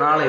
നാളെ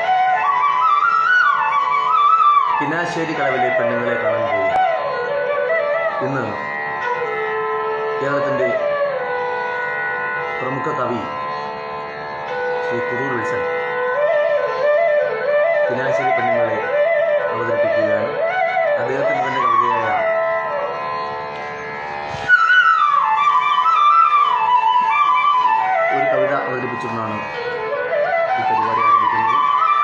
കിനാശ്ശേരി കടവിലെ പെണ്ണുങ്ങളെ കാണാൻ പോയി ഇന്ന് കേരളത്തിൻ്റെ പ്രമുഖ കവി ശ്രീ കുറൂർ വിൽസൺ കിനാശ്ശേരി പെണ്ണുങ്ങളെ അവതരിപ്പിക്കുകയാണ് അദ്ദേഹത്തിൻ്റെ തന്നെ കവിതയായ ഒരു കവിത അവതരിപ്പിച്ചുകൊണ്ടാണ് ഈ പരിപാടി ആരംഭിക്കുന്നത്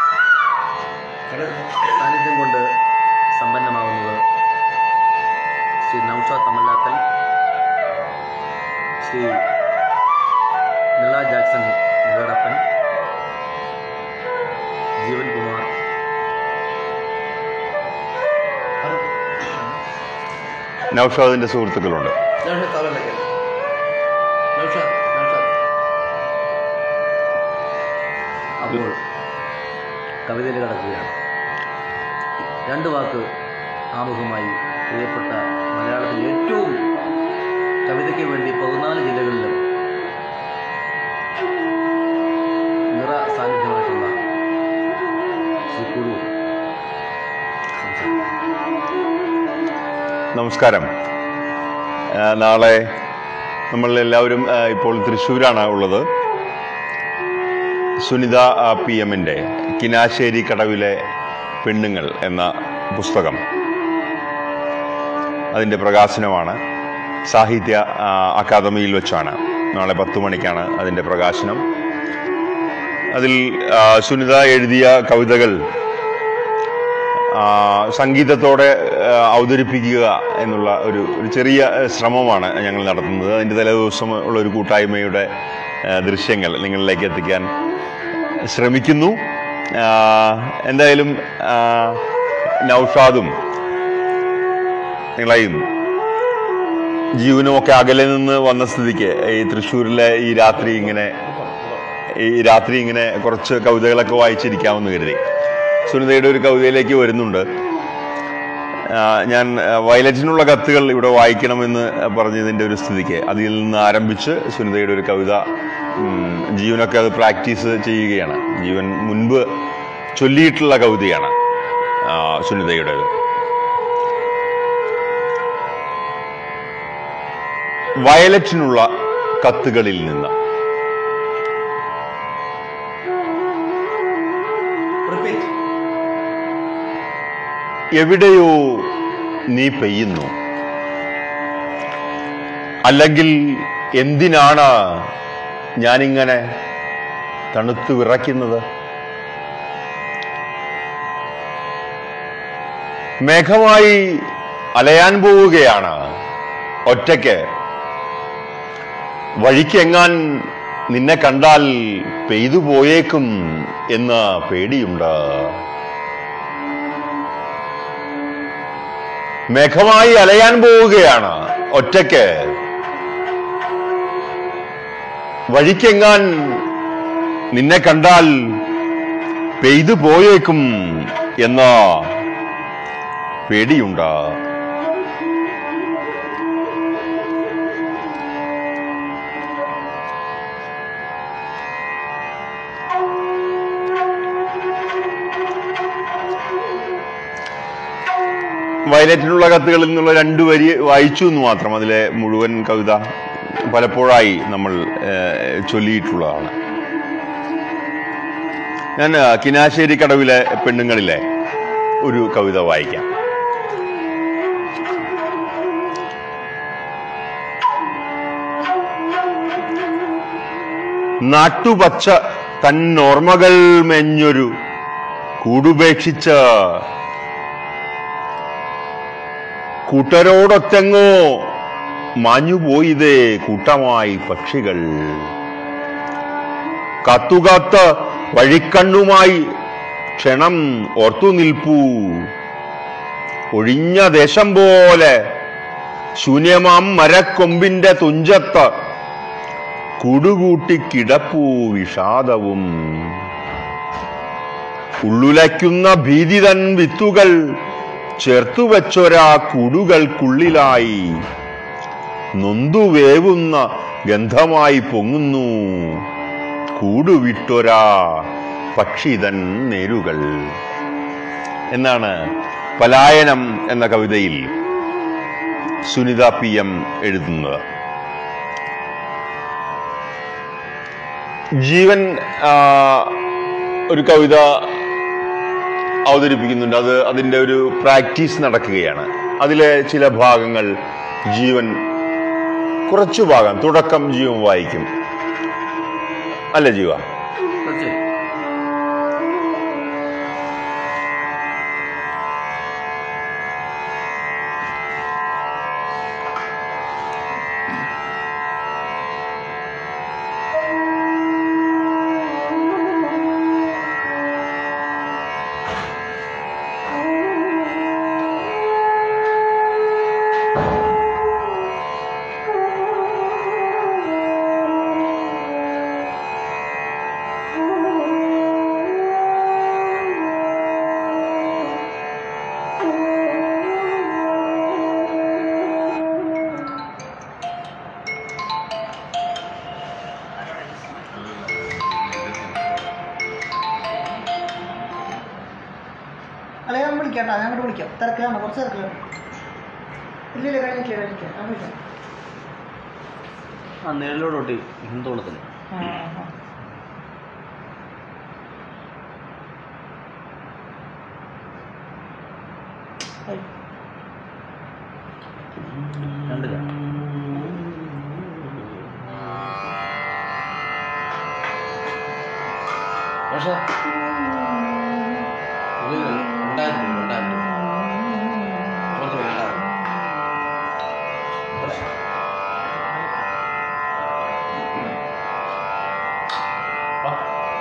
സാന്നിധ്യം കൊണ്ട് സമ്പന്നമാകുന്നത് ശ്രീ നൌഷാദ് തമല്ലാക്കൽ ശ്രീ നിള ജാക്സൺ നിളടപ്പൻ ജീവൻ കുമാർ നൌഷാദിന്റെ സുഹൃത്തുക്കളുണ്ട് നൗഷാദ് തമല്ലാക്കൽ നൗഷാദ് നൗഷാദ് അപ്പോൾ കവിതയിൽ കടക്കുകയാണ് രണ്ട് വാക്ക് ആമുഖമായി പ്രിയപ്പെട്ട മലയാളത്തിൽ ഏറ്റവും കവിതയ്ക്ക് വേണ്ടി പതിനാല് ജില്ലകളിലും നിറ സാന്നിധ്യമായിട്ടുള്ള ശ്രീ കുരു സംസാരിക്കും നമസ്കാരം ആ, നാളെ നമ്മൾ എല്ലാവരും ആ, ഇപ്പോൾ തൃശ്ശൂരാണ് ഉള്ളത് സുനിത ആ, പി എമ്മിൻ്റെ കിനാശ്ശേരി കടവിലെ പെണ്ണുങ്ങൾ എന്ന പുസ്തകം അതിൻ്റെ പ്രകാശനമാണ് സാഹിത്യ ആ, അക്കാദമിയിൽ വെച്ചാണ് നാളെ പത്ത് മണിക്കാണ് അതിൻ്റെ പ്രകാശനം അതിൽ ആ, സുനിത എഴുതിയ കവിതകൾ ആ, സംഗീതത്തോടെ ആ, അവതരിപ്പിക്കുക എന്നുള്ള ഒരു ഒരു ചെറിയ ആ, ശ്രമമാണ് ഞങ്ങൾ നടത്തുന്നത് അതിൻ്റെ തലേദിവസം ഉള്ള ഒരു കൂട്ടായ്മയുടെ ആ, ദൃശ്യങ്ങൾ നിങ്ങളിലേക്ക് എത്തിക്കാൻ ശ്രമിക്കുന്നു ആ, എന്തായാലും ആ, നൗഷാദും നിങ്ങളെയും ജീവനും ഒക്കെ അകലെ നിന്ന് വന്ന സ്ഥിതിക്ക് ഈ തൃശ്ശൂരിലെ ഈ രാത്രി ഇങ്ങനെ ഈ രാത്രി ഇങ്ങനെ കുറച്ച് കവിതകളൊക്കെ വായിച്ചിരിക്കാമെന്ന് കരുതി സുനിതയുടെ ഒരു കവിതയിലേക്ക് വരുന്നുണ്ട് ആ, ഞാൻ ആ, വയലറ്റിനുള്ള കത്തുകൾ ഇവിടെ വായിക്കണമെന്ന് പറഞ്ഞതിൻ്റെ ഒരു സ്ഥിതിക്ക് അതിൽ നിന്ന് ആരംഭിച്ച് സുനിതയുടെ ഒരു കവിത ഉം, ജീവനൊക്കെ അത് പ്രാക്ടീസ് ചെയ്യുകയാണ് ജീവൻ മുൻപ് ചൊല്ലിയിട്ടുള്ള കവിതയാണ് ആ, സുനിതയുടേത് വയലറ്റിനുള്ള കത്തുകളിൽ നിന്ന് റിപ്പീറ്റ് എവിടെയോ നീ പെയ്യുന്നു അല്ലെങ്കിൽ എന്തിനാണ് ഞാനിങ്ങനെ തണുത്തു വിറയ്ക്കുന്നത് മേഘമായി അലയാൻ പോവുകയാണ് ഒറ്റയ്ക്ക് വഴിക്കെങ്ങാൻ നിന്നെ കണ്ടാൽ പെയ്തു പോയേക്കും എന്ന പേടിയുണ്ട് മേഘമായി അലയാൻ പോവുകയാണ് ഒറ്റയ്ക്ക് വഴിക്കെങ്ങാൻ നിന്നെ കണ്ടാൽ പെയ്തു പോയേക്കും എന്ന പേടിയുണ്ട് വയലറ്റിനുള്ള കത്തുകളിൽ നിന്നുള്ള രണ്ട് വരി വായിച്ചു എന്ന് മാത്രം അതിലെ മുഴുവൻ കവിത പലപ്പോഴായി നമ്മൾ ഏഹ്, ചൊല്ലിയിട്ടുള്ളതാണ് ഞാൻ ആ, കിനാശ്ശേരി കടവിലെ പെണ്ണുങ്ങളിലെ ഒരു കവിത വായിക്കാം നാട്ടുപച്ച തന്നോർമ്മകൾ മെഞ്ഞൊരു കൂടുപേക്ഷിച്ച കൂട്ടരോടൊത്തെങ്ങോ മാഞ്ഞുപോയിതേ കൂട്ടമായി പക്ഷികൾ കത്തുകാത്ത വഴിക്കണ്ണുമായി ക്ഷണം ഓർത്തു നിൽപ്പൂ ഒഴിഞ്ഞ ദേശം പോലെ ശൂന്യമാം മരക്കൊമ്പിന്റെ തുഞ്ചത്ത് കൂടുകൂട്ടി കിടപ്പൂ വിഷാദവും ഉള്ളുലയ്ക്കുന്ന ഭീതി തൻ വിത്തുകൾ ചേർത്തു വെച്ചൊരാ കൂടുകൾക്കുള്ളിലായി നൊന്തുവേവുന്ന ഗന്ധമായി പൊങ്ങുന്നു കൂടുവിട്ടൊരാ പക്ഷിതൻ നേരുകൾ എന്നാണ് പലായനം എന്ന കവിതയിൽ സുനിത പി എം എഴുതുന്നത് ജീവൻ ആ, ഒരു കവിത അവതരിപ്പിക്കുന്നുണ്ട് അത് അതിൻ്റെ ഒരു പ്രാക്ടീസ് നടക്കുകയാണ് അതിലെ ചില ഭാഗങ്ങൾ ജീവൻ കുറച്ചു ഭാഗം തുടക്കം ജീവൻ വായിക്കും അല്ല ജീവ തീർച്ചയായും അല്ല ഞാൻ വിളിക്കാം കേട്ടോ ഞാൻ അങ്ങോട്ട് വിളിക്കാം തിരക്കിലാണ് കുറച്ച് തിരക്കിലാണ് ഇല്ല ഇല്ല കഴിഞ്ഞിട്ട് കഴിഞ്ഞിട്ട് ഞാൻ വിളിക്കാം ആ നിഴലോടൊട്ടി ഹിന്ദോളത്തിന് ആ, ആ. ആയി. രണ്ടില്ല പക്ഷേ ഉള്ളിൽ ഉണ്ടായിരുന്നു ഉണ്ടായിരുന്നു കുറച്ച് ഉണ്ടായിരുന്നു ആ.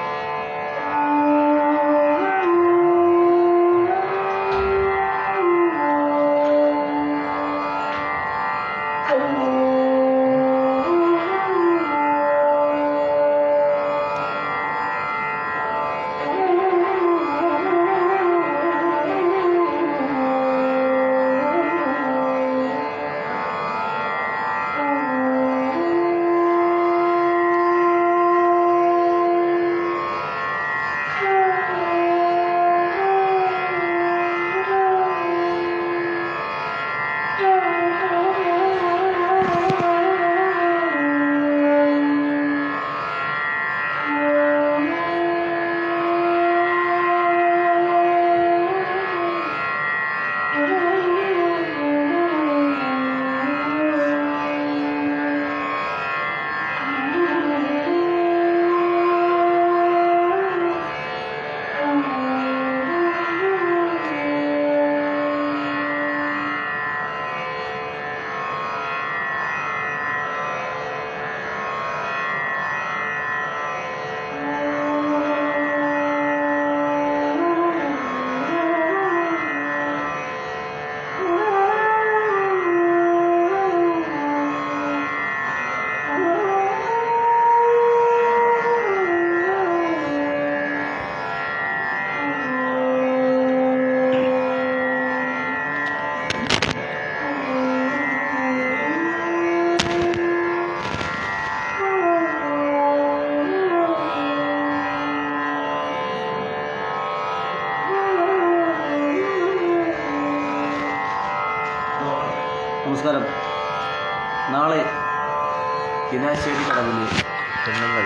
നമസ്കാരം നാളെ കിനാശ്ശേരി കടവിലെ പെണ്ണുങ്ങൾ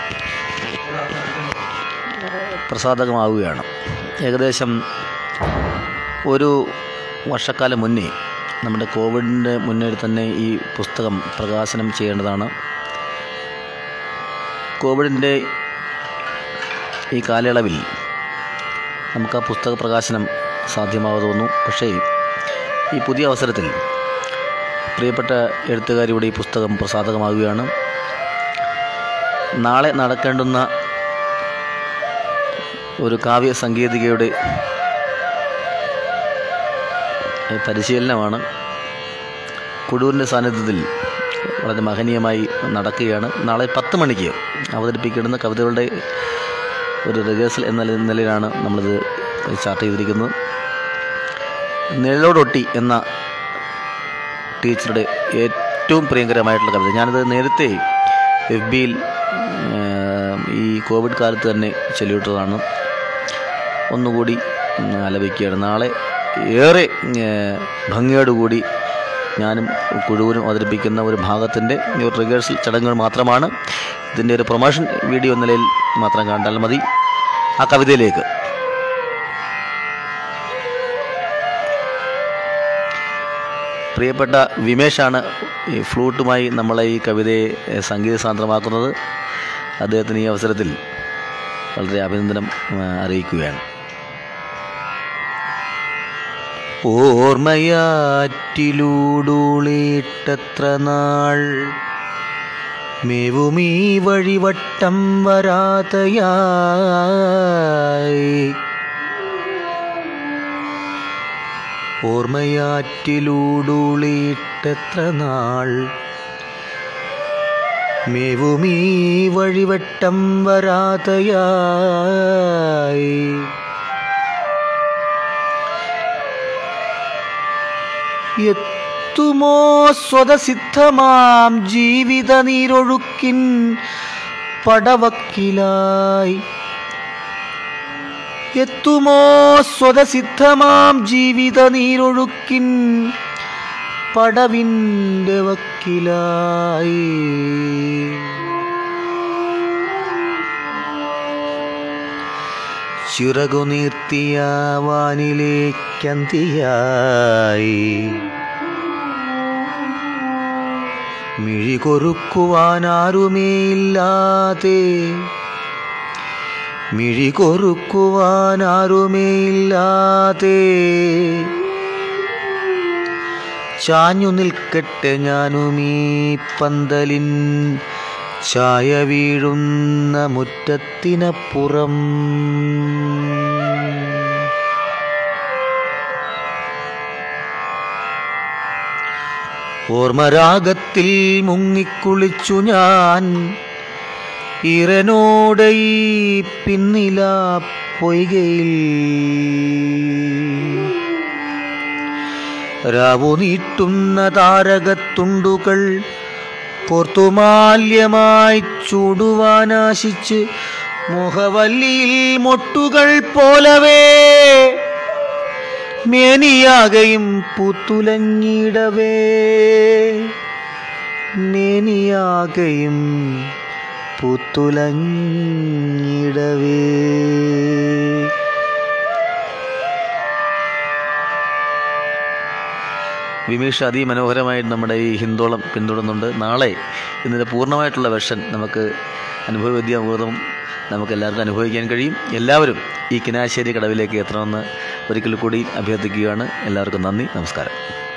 പ്രസാദകമാവുകയാണ് ഏകദേശം ഒരു വർഷക്കാലം മുന്നേ നമ്മുടെ കോവിഡിൻ്റെ മുന്നേ തന്നെ ഈ പുസ്തകം പ്രകാശനം ചെയ്യേണ്ടതാണ് കോവിഡിൻ്റെ ഈ കാലയളവിൽ നമുക്ക് ആ പുസ്തക പ്രകാശനം സാധ്യമാകാതെ വന്നു പക്ഷേ ഈ പുതിയ അവസരത്തിൽ പ്രിയപ്പെട്ട എഴുത്തുകാരിയുടെ ഈ പുസ്തകം പ്രസാദകമാവുകയാണ് നാളെ നടക്കേണ്ടുന്ന ഒരു കാവ്യ സാങ്കേതികയുടെ ഏഹ്, പരിശീലനമാണ് കുടൂരിൻ്റെ സാന്നിധ്യത്തിൽ വളരെ മഹനീയമായി നടക്കുകയാണ് നാളെ പത്ത് മണിക്ക് അവതരിപ്പിക്കേണ്ടുന്ന കവിതകളുടെ ഒരു റിഹേഴ്സൽ എന്ന നില- നിലയിലാണ് നമ്മളിത് ചാർട്ട് ചെയ്തിരിക്കുന്നത് നിഴലോടൊട്ടി എന്ന ടീച്ചറുടെ ഏറ്റവും പ്രിയങ്കരമായിട്ടുള്ള കവിത ഞാനിത് നേരത്തെ എഫ് ബിയിൽ ഈ കോവിഡ് കാലത്ത് തന്നെ ചൊല്ലിവിട്ടതാണ് ഒന്നുകൂടി ഉം, ആലപിക്കുകയാണ് നാളെ ഏറെ ഏഹ്, ഭംഗിയോടുകൂടി ഞാനും കുഴുവനും അവതരിപ്പിക്കുന്ന ഒരു ഭാഗത്തിൻ്റെ ഒരു റിഹേഴ്സൽ ചടങ്ങുകൾ മാത്രമാണ് ഇതിൻ്റെ ഒരു പ്രൊമോഷൻ വീഡിയോ എന്ന നിലയിൽ മാത്രം കണ്ടാൽ മതി ആ കവിതയിലേക്ക് പ്രിയപ്പെട്ട വിമേഷാണ് ഈ ഫ്ലൂട്ടുമായി നമ്മളെ ഈ കവിതയെ ഏഹ്, സംഗീത സാന്ദ്രമാക്കുന്നത് അദ്ദേഹത്തിന് ഈ അവസരത്തിൽ വളരെ അഭിനന്ദനം ആ, അറിയിക്കുകയാണ് ഓർമ്മയാറ്റിലൂടൂളിട്ടത്ര നാൾ മേവുമീ വഴിവട്ടം വരാതയായി ഓർമ്മയാറ്റിലൂടൂളിട്ടത്ര നാൾ മേവുമീ വഴിവട്ടം വരാതയായി എത്തുമോ സ്വതസിദ്ധമാം ജീവിത നീരൊഴുക്കിൻ പടവക്കിലായി എത്തുമോ സ്വതസിദ്ധമാം ജീവിത നീരൊഴുക്കിൻ പടവിൻ്റെ വക്കിലായി ചിറകു നീർത്തിയ വാനിലേക്കന്തിയായി മിഴി കൊറുക്കുവാൻ ആരുമേയില്ലാതെ മിഴി കൊറുക്കുവാൻ ആരുമേയില്ലാതെ ചാഞ്ഞു നിൽക്കട്ടെ ഞാനുമീ പന്തലിൻ ചായ വീഴുന്ന മുറ്റത്തിനപ്പുറം ഓർമ്മരാഗത്തിൽ മുങ്ങിക്കുളിച്ചു ഞാൻ ഇറനോട് ഈ പിന്നില പൊയ്കയിൽ രാവു നീട്ടുന്ന താരകത്തുണ്ടുകൾ കോർത്തുമാല്യമായി ചൂടുവാനാശിച്ച് മുഖവല്ലിയിൽ മൊട്ടുകൾ പോലവേ മേനിയാകയും പുത്തുലഞ്ഞിടവേ മേനിയാകയും പുത്തുലഞ്ഞിടവേ വിമേഷ് അതിമനോഹരമായിട്ട് നമ്മുടെ ഈ ഹിന്ദോളം പിന്തുടരുന്നുണ്ട് നാളെ ഇതിൻ്റെ പൂർണ്ണമായിട്ടുള്ള വെർഷൻ നമുക്ക് അനുഭവവിദ്യാപൂർവ്വം നമുക്ക് എല്ലാവർക്കും അനുഭവിക്കാൻ കഴിയും എല്ലാവരും ഈ കിനാശ്ശേരി കടവിലേക്ക് എത്തണമെന്ന് ഒരിക്കൽ കൂടി അഭ്യർത്ഥിക്കുകയാണ് എല്ലാവർക്കും നന്ദി നമസ്കാരം